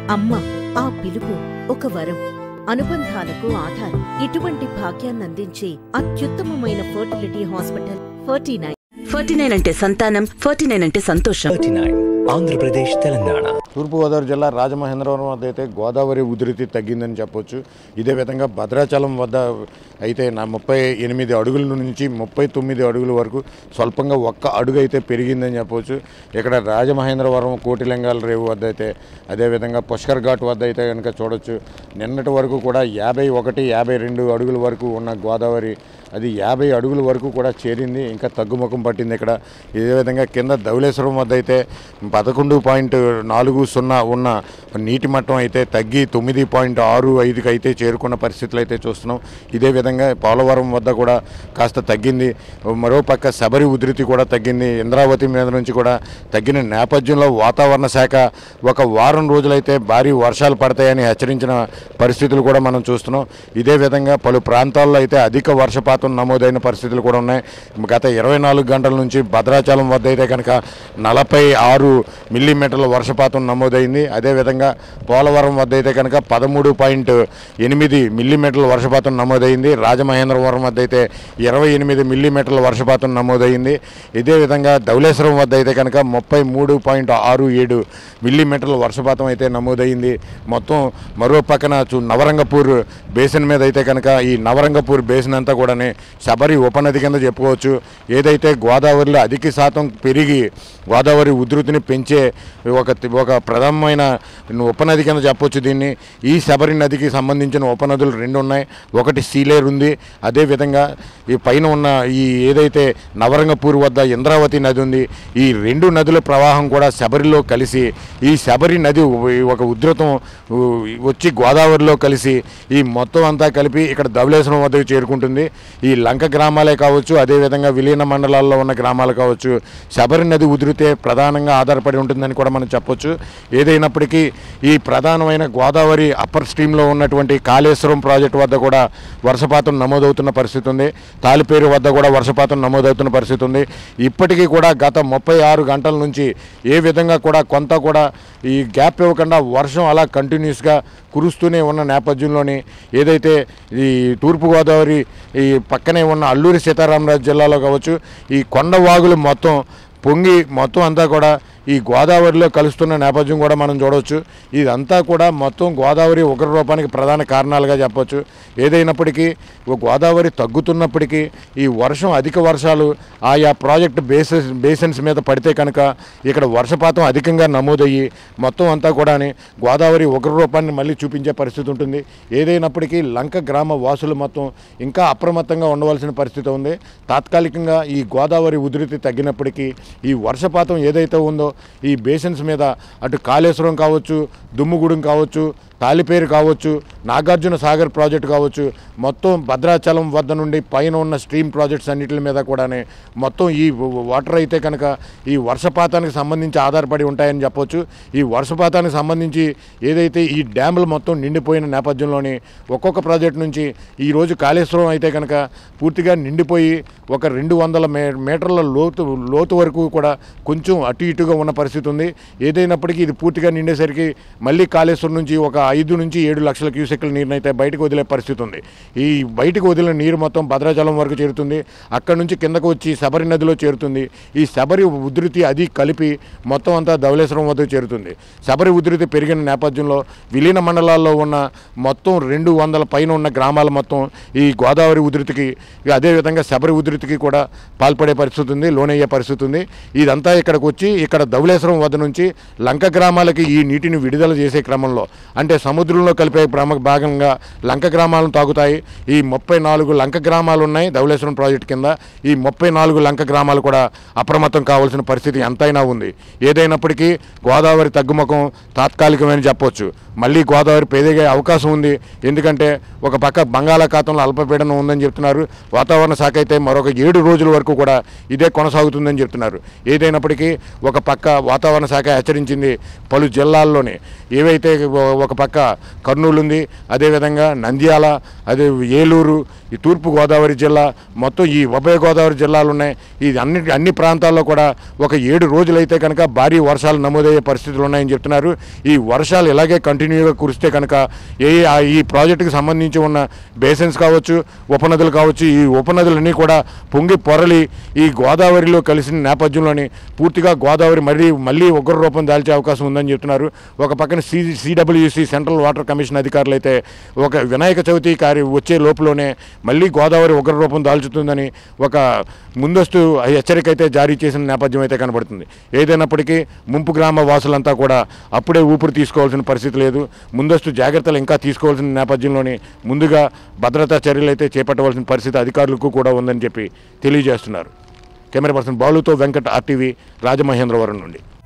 అమ్మ ఆ పిలుపు ఒక వరం అనుబంధాలకు ఆధారం ఇటువంటి భాగ్యాన్నందించే అత్యుత్తమమైన fertility hospital forty nine forty nine అంటే సంతానం ఫార్టీ నైన్ అంటే సంతోషం థర్టీ నైన్ ఆంధ్రప్రదేశ్ తెలంగాణ తూర్పుగోదావరి జిల్లా రాజమహేంద్రవరం వద్ద అయితే గోదావరి ఉధృతి తగ్గిందని చెప్పొచ్చు ఇదే విధంగా భద్రాచలం వద్ద అయితే నా ముప్పై ఎనిమిది అడుగుల నుంచి ముప్పై తొమ్మిది అడుగుల వరకు స్వల్పంగా ఒక్క అడుగు అయితే పెరిగిందని చెప్పొచ్చు ఇక్కడ రాజమహేంద్రవరం కోటిలింగాల రేవు వద్ద అయితే అదేవిధంగా పుష్కర్ ఘాట్ వద్ద అయితే కనుక చూడొచ్చు నిన్నటి వరకు కూడా యాభై ఒకటి యాభై రెండు అడుగుల వరకు ఉన్న గోదావరి అది యాభై అడుగుల వరకు కూడా చేరింది ఇంకా తగ్గుముఖం పట్టింది ఇక్కడ ఇదే విధంగా కింద ధవళేశ్వరం వద్ద అయితే పదకొండు పాయింట్ నాలుగు సున్నా ఉన్న నీటి మట్టం అయితే తగ్గి తొమ్మిది పాయింట్ ఆరు ఐదుకి అయితే చేరుకున్న పరిస్థితులు అయితే చూస్తున్నాం ఇదే విధంగా పోలవరం వద్ద కూడా కాస్త తగ్గింది మరోపక్క శబరి ఉధృతి కూడా తగ్గింది ఇంద్రావతి మీద నుంచి కూడా తగ్గిన నేపథ్యంలో వాతావరణ శాఖ ఒక వారం రోజులైతే భారీ వర్షాలు పడతాయని హెచ్చరించిన పరిస్థితులు కూడా మనం చూస్తున్నాం ఇదే విధంగా పలు ప్రాంతాల్లో అయితే అధిక వర్షపాతం నమోదైన పరిస్థితులు కూడా ఉన్నాయి గత ఇరవై నాలుగు గంటల నుంచి భద్రాచలం వద్ద అయితే కనుక నలభై ఆరు మిల్లీమీటర్ల వర్షపాతం నమోదైంది అదేవిధంగా పోలవరం వద్ద అయితే కనుక పదమూడు పాయింట్ ఎనిమిది మిల్లీమీటర్ల వర్షపాతం నమోదైంది రాజమహేంద్రవరం వద్ద అయితే ఇరవై ఎనిమిది మిల్లీమీటర్ల వర్షపాతం నమోదైంది ఇదే విధంగా ధవళేశ్వరం వద్ద అయితే కనుక ముప్పై మూడు పాయింట్ ఆరు ఏడు మిల్లీమీటర్ల వర్షపాతం అయితే నమోదైంది మొత్తం మరో పక్కన చూ- నవరంగపూర్ బేసిన్ మీద అయితే కనుక ఈ నవరంగపూర్ బేసిన్ అంతా కూడా శబరి ఉపనది కింద చెప్పుకోవచ్చు ఏదైతే గోదావరిలో అధిక శాతం పెరిగి గోదావరి ఉధృతిని పెంచే ఒక ఒక ప్రధానమైన ఉపనది కింద చెప్పొచ్చు దీన్ని ఈ శబరి నదికి సంబంధించిన ఉపనదులు రెండు ఉన్నాయి ఒకటి సీలేరు ఉంది అదేవిధంగా ఈ పైన ఉన్న ఈ ఏదైతే నవరంగపూర్ వద్ద ఇంద్రావతి నది ఉంది ఈ రెండు నదుల ప్రవాహం కూడా శబరిలో కలిసి ఈ శబరి నది ఒక ఉధృతం ఉ, వచ్చి గోదావరిలో కలిసి ఈ మొత్తం అంతా కలిపి ఇక్కడ ధవళేశ్వరం వద్దకు చేరుకుంటుంది ఈ లంక గ్రామాలే కావచ్చు అదేవిధంగా విలీన మండలాల్లో ఉన్న గ్రామాలు కావచ్చు శబరి నది ఉధృతే ప్రధానంగా ఆధారపడి ఉంటుందని కూడా మనం చెప్పొచ్చు ఏదైనప్పటికీ ఈ ప్రధానమైన గోదావరి అప్పర్ స్ట్రీమ్లో ఉన్నటువంటి కాళేశ్వరం ప్రాజెక్టు వద్ద కూడా వర్షపాతం నమోదవుతున్న పరిస్థితి ఉంది తాలిపేరు వద్ద కూడా వర్షపాతం నమోదవుతున్న పరిస్థితి ఉంది ఇప్పటికీ కూడా గత ముప్పై ఆరు గంటల నుంచి ఏ విధంగా కూడా కొంత కూడా ఈ గ్యాప్ ఇవ్వకుండా వర్షం అలా కంటిన్యూస్గా కురుస్తూనే ఉన్న నేపథ్యంలోని ఏదైతే ఈ తూర్పుగోదావరి ఈ పక్కనే ఉన్న అల్లూరి సీతారామరాజు జిల్లాలో కావచ్చు ఈ కొండ వాగులు మొత్తం పొంగి మొత్తం అంతా కూడా ఈ గోదావరిలో కలుస్తున్న నేపథ్యం కూడా మనం చూడవచ్చు ఇదంతా కూడా మొత్తం గోదావరి ఉగ్రరూపానికి ప్రధాన కారణాలుగా చెప్పొచ్చు ఏదైనప్పటికీ ఓ గోదావరి తగ్గుతున్నప్పటికీ ఈ వర్షం అధిక వర్షాలు ఆయా ప్రాజెక్ట్ బేసెస్ బేసిన్స్ మీద పడితే కనుక ఇక్కడ వర్షపాతం అధికంగా నమోదయ్యి మొత్తం అంతా కూడా గోదావరి ఉగ్రరూపాన్ని మళ్ళీ చూపించే పరిస్థితి ఉంటుంది ఏదైనప్పటికీ లంక గ్రామ వాసులు మొత్తం ఇంకా అప్రమత్తంగా ఉండవలసిన పరిస్థితి ఉంది తాత్కాలికంగా ఈ గోదావరి ఉధృతి తగ్గినప్పటికీ ఈ వర్షపాతం ఏదైతే ఉందో ఈ బేసిన్స్ మీద అటు కాళేశ్వరం కావచ్చు దుమ్ముగూడెం కావచ్చు తాలిపేరు కావచ్చు నాగార్జున సాగర్ ప్రాజెక్టు కావచ్చు మొత్తం భద్రాచలం వద్ద నుండి పైన ఉన్న స్ట్రీమ్ ప్రాజెక్ట్స్ అన్నిటి మీద కూడానే మొత్తం ఈ వాటర్ అయితే కనుక ఈ వర్షపాతానికి సంబంధించి ఆధారపడి ఉంటాయని చెప్పొచ్చు ఈ వర్షపాతానికి సంబంధించి ఏదైతే ఈ డ్యాములు మొత్తం నిండిపోయిన నేపథ్యంలోని ఒక్కొక్క ప్రాజెక్ట్ నుంచి ఈరోజు కాళేశ్వరం అయితే కనుక పూర్తిగా నిండిపోయి ఒక రెండు వందల మే మీటర్ల లోతు లోతు వరకు కూడా కొంచెం అటు ఇటుగా ఉన్న పరిస్థితి ఉంది ఏదైనప్పటికీ ఇది పూర్తిగా నిండేసరికి మళ్ళీ కాళేశ్వరం నుంచి ఒక ఐదు నుంచి ఏడు లక్షల క్యూసెక్ల నీరుని అయితే బయటకు వదిలే పరిస్థితి ఉంది ఈ బయటకు వదిలిన నీరు మొత్తం భద్రాచలం వరకు చేరుతుంది అక్కడ నుంచి కిందకు వచ్చి శబరి నదిలో చేరుతుంది ఈ శబరి ఉధృతి అది కలిపి మొత్తం అంతా ధవళేశ్వరం వద్దకు చేరుతుంది శబరి ఉధృతి పెరిగిన నేపథ్యంలో విలీన మండలాల్లో ఉన్న మొత్తం రెండు వందల పైన ఉన్న గ్రామాలు మొత్తం ఈ గోదావరి ఉధృతికి ఇక అదేవిధంగా శబరి ఉధృతికి కూడా పాల్పడే పరిస్థితి ఉంది లోనయ్యే పరిస్థితి ఉంది ఇదంతా ఇక్కడికి వచ్చి ఇక్కడ ధవళేశ్వరం వద్ద నుంచి లంక గ్రామాలకి ఈ నీటిని విడుదల చేసే క్రమంలో అంటే సముద్రంలో కలిపే ప్రమ భాగంగా లంక గ్రామాలను తాగుతాయి ఈ ముప్పై నాలుగు లంక గ్రామాలు ఉన్నాయి ధవళేశ్వరం ప్రాజెక్ట్ కింద ఈ ముప్పై నాలుగు లంక గ్రామాలు కూడా అప్రమత్తం కావాల్సిన పరిస్థితి ఎంతైనా ఉంది ఏదైనప్పటికీ గోదావరి తగ్గుముఖం తాత్కాలికమని చెప్పొచ్చు మళ్ళీ గోదావరి పెరిగే అవకాశం ఉంది ఎందుకంటే ఒక పక్క బంగాళాఖాతంలో అల్పపీడనం ఉందని చెప్తున్నారు వాతావరణ శాఖ అయితే మరొక ఏడు రోజుల వరకు కూడా ఇదే కొనసాగుతుందని చెప్తున్నారు ఏదైనప్పటికీ ఒక పక్క వాతావరణ శాఖ హెచ్చరించింది పలు జిల్లాల్లోనే ఏవైతే ఒక పక్క కర్నూలు ఉంది అదేవిధంగా నంద్యాల అదే ఏలూరు ఈ తూర్పు గోదావరి జిల్లా మొత్తం ఈ ఉభయ గోదావరి జిల్లాలు ఉన్నాయి ఈ అన్ని అన్ని ప్రాంతాల్లో కూడా ఒక ఏడు రోజులైతే కనుక భారీ వర్షాలు నమోదయ్యే పరిస్థితులు ఉన్నాయని చెప్తున్నారు ఈ వర్షాలు ఇలాగే కంటిన్యూగా కురిస్తే కనుక ఏ ఆ ఈ ప్రాజెక్టుకి సంబంధించి ఉన్న బేసిన్స్ కావచ్చు ఉపనదులు కావచ్చు ఈ ఉపనదులన్నీ కూడా పొంగి పొరలి ఈ గోదావరిలో కలిసిన నేపథ్యంలోని పూర్తిగా గోదావరి మళ్ళీ మళ్ళీ ఉగ్ర రూపం దాల్చే అవకాశం ఉందని చెప్తున్నారు ఒక పక్కన C CWC central water commission అధికారులు అయితే ఒక వినాయక చవితి కార్య వచ్చే లోపులోనే మళ్ళీ గోదావరి ఉగ్ర రూపం దాల్చుతుందని ఒక ముందస్తు హెచ్చరిక అయితే జారీ చేసిన నేపథ్యం అయితే కనబడుతుంది ఏదైనప్పటికీ ముంపు గ్రామ వాసులంతా కూడా అప్పుడే ఊపిరి తీసుకోవాల్సిన పరిస్థితి లేదు ముందస్తు జాగ్రత్తలు ఇంకా తీసుకోవాల్సిన నేపథ్యంలోని ముందుగా భద్రతా చర్యలు అయితే చేపట్టవలసిన పరిస్థితి అధికారులకు కూడా ఉందని చెప్పి తెలియజేస్తున్నారు కెమెరా పర్సన్ బాలుతో వెంకట్ ఆర్టీవీ రాజమహేంద్రవరం నుండి